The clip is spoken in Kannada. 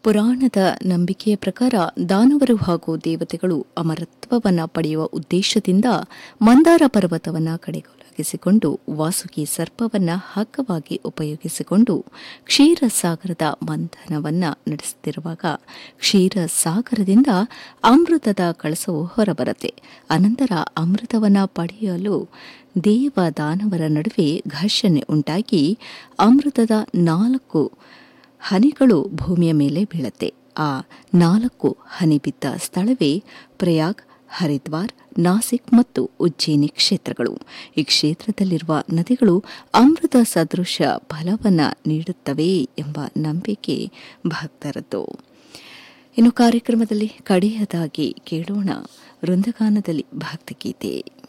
ಪುರಾಣದ ನಂಬಿಕೆಯ ಪ್ರಕಾರ ದಾನವರು ಹಾಗೂ ದೇವತೆಗಳು ಅಮರತ್ವವನ್ನು ಪಡೆಯುವ ಉದ್ದೇಶದಿಂದ ಮಂದಾರ ಪರ್ವತವನ್ನು ಕಡೆಗೊಳಗಿಸಿಕೊಂಡು ವಾಸುಕಿ ಸರ್ಪವನ್ನು ಹಗ್ಗವಾಗಿ ಉಪಯೋಗಿಸಿಕೊಂಡು ಕ್ಷೀರಸಾಗರದ ಮಂಥನವನ್ನು ನಡೆಸುತ್ತಿರುವಾಗ ಕ್ಷೀರಸಾಗರದಿಂದ ಅಮೃತದ ಕಳಸವು ಹೊರಬರುತ್ತೆ ಅನಂತರ ಅಮೃತವನ್ನು ಪಡೆಯಲು ದೇವ ದಾನವರ ನಡುವೆ ಘರ್ಷಣೆ ಉಂಟಾಗಿ ಅಮೃತದ ನಾಲ್ಕು ಹನಿಗಳು ಭೂಮಿಯ ಮೇಲೆ ಬೀಳುತ್ತೆ ಆ ನಾಲ್ಕು ಹನಿ ಬಿದ್ದ ಸ್ಥಳವೇ ಪ್ರಯಾಗ್ ಹರಿದ್ವಾರ್ ನಾಸಿಕ್ ಮತ್ತು ಉಜ್ಜಯಿನಿ ಕ್ಷೇತ್ರಗಳು ಈ ಕ್ಷೇತ್ರದಲ್ಲಿರುವ ನದಿಗಳು ಅಮೃತ ಸದೃಶ ಫಲವನ್ನು ನೀಡುತ್ತವೆ ಎಂಬ ನಂಬಿಕೆ ಭಕ್ತರದ್ದು ಇನ್ನು ಕಾರ್ಯಕ್ರಮದಲ್ಲಿ ಕಡೆಯದಾಗಿ ಕೇಳೋಣ ವೃಂದಗಾನದಲ್ಲಿ ಭಕ್ತಿಗೀತೆ